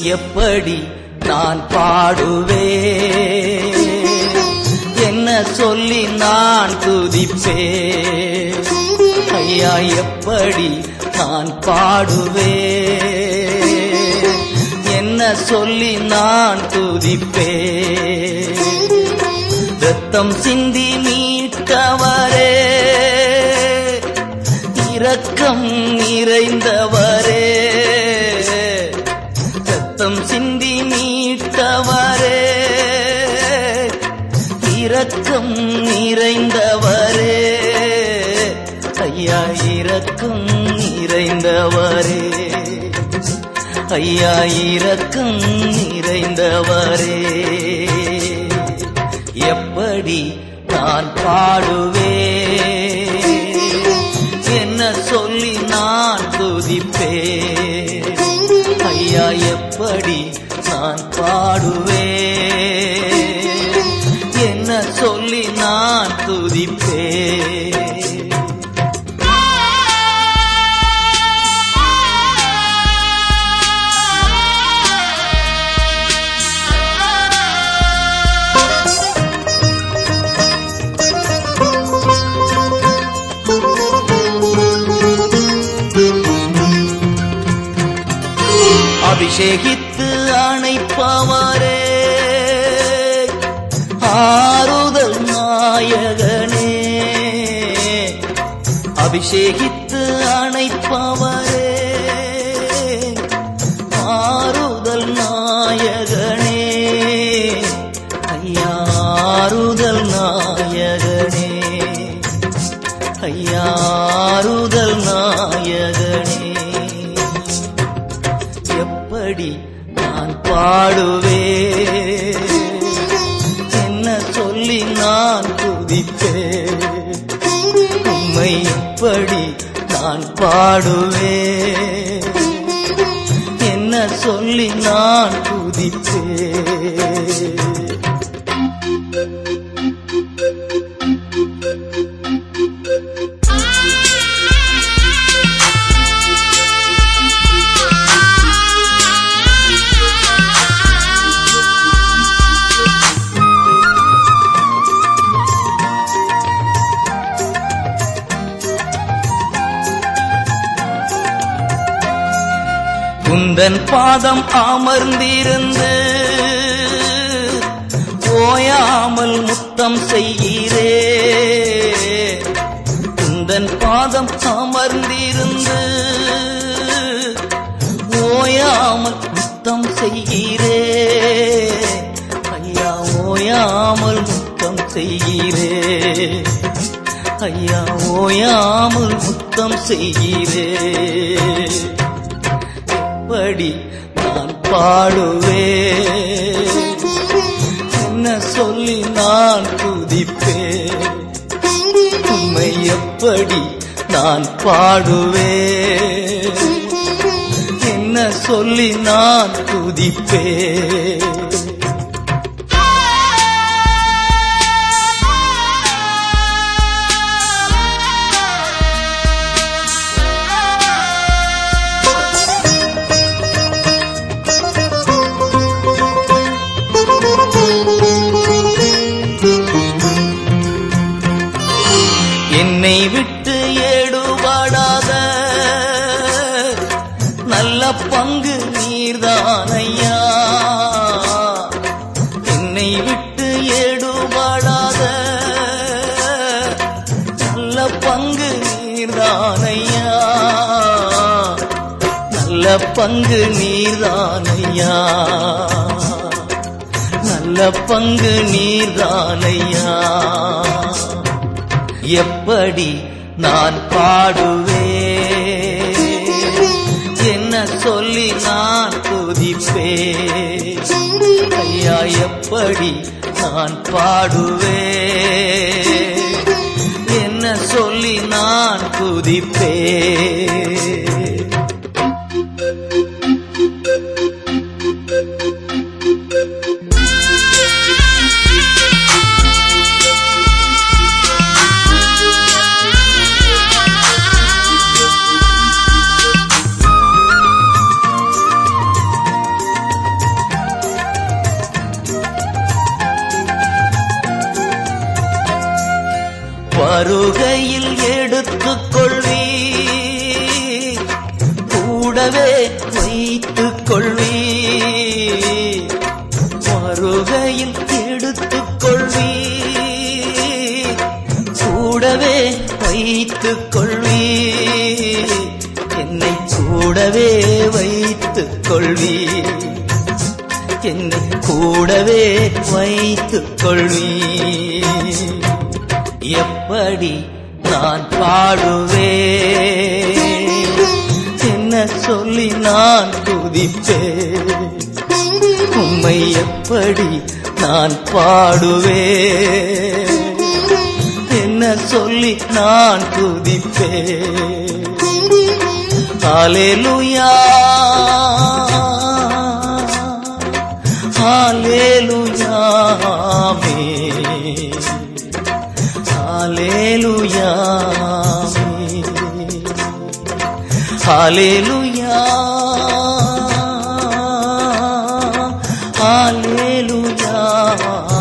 எப்படி நான் பாடுவேன் என்ன சொல்லி நான் துதிப்பேன் ஐயா எப்படி நான் பாடுவேன் என்ன சொல்லி நான் துதிப்பேன் ரத்தம் சிந்தி மீட்டவரே இரக்கம் நிறைந்தவரே ரத்தம் சிந்தி மீட்டவரே இரக்கம் நிறைந்தவரே ஐயா இரக்கம் நிறைந்தவரே ஐயா இரக்கம் நிறைந்தவரே எப்படி நான் பாடுவேன் என்ன சொல்லி நான் துதிப்பேன் ஐயா எப்படி நான் பாடுவேன் என்ன சொல்லி நான் துதிப்பேன் அபிஷேகித்து அணைப்பவரே ஆறுதல் நாயகனே அபிஷேகித்து அணைப்பவரே ஆறுதல் நாயகனே ஐயா ஆறுதல் நாயகனே ஐயா ஆறுதல் நாயகனே எப்படி நான் பாடுவேன் என்ன சொல்லி நான் துதிப்பேன் உம்மை எப்படி நான் பாடுவேன் என்ன சொல்லி நான் துதிப்பேன் குந்தன் பாதம் அமர்ந்திருந்து ஓயாமல் முத்தம் செய்கிறே குந்தன் பாதம் அமர்ந்திருந்து ஓயாமல் முத்தம் செய்கிறே ஐயா ஓயாமல் முத்தம் செய்கிறே ஐயா ஓயாமல் முத்தம் செய்கிறே எப்படி நான் பாடுவேன் என்ன சொல்லி நான் துதிப்பேன் உண்மை எப்படி நான் பாடுவேன் என்ன சொல்லி நான் துதிப்பேன் என்னை விட்டு ஏடுபடாத நல்ல பங்கு நீர்தானையா என்னை விட்டு ஏடுபடாத நல்ல பங்கு நீர்தானையா நல்ல பங்கு நீர்தானையா நல்ல பங்கு நீர்தானையா எப்படி நான் பாடுவேன் என்ன சொல்லி நான் துதிப்பேன் ஐயா எப்படி நான் பாடுவேன் என்ன சொல்லி நான் துதிப்பேன் வருகையில் எடுத்துக் கொள்வீ கூடவே வைத்துக் கொள்வீ வருகையில் எடுத்துக் கொள்வீ கூடவே வைத்துக் கொள்வீ என்னை கூடவே வைத்துக் கொள்வீ என்னை கூடவே வைத்துக் கொள்வீ எப்படி நான் பாடுவே என்ன சொல்லி நான் துதிப்பே உம்மை எப்படி நான் பாடுவே என்ன சொல்லி நான் துதிப்பே ஹalleluya ஹalleluya ஆமென் ஹalleluya ஹalleluya ஹalleluya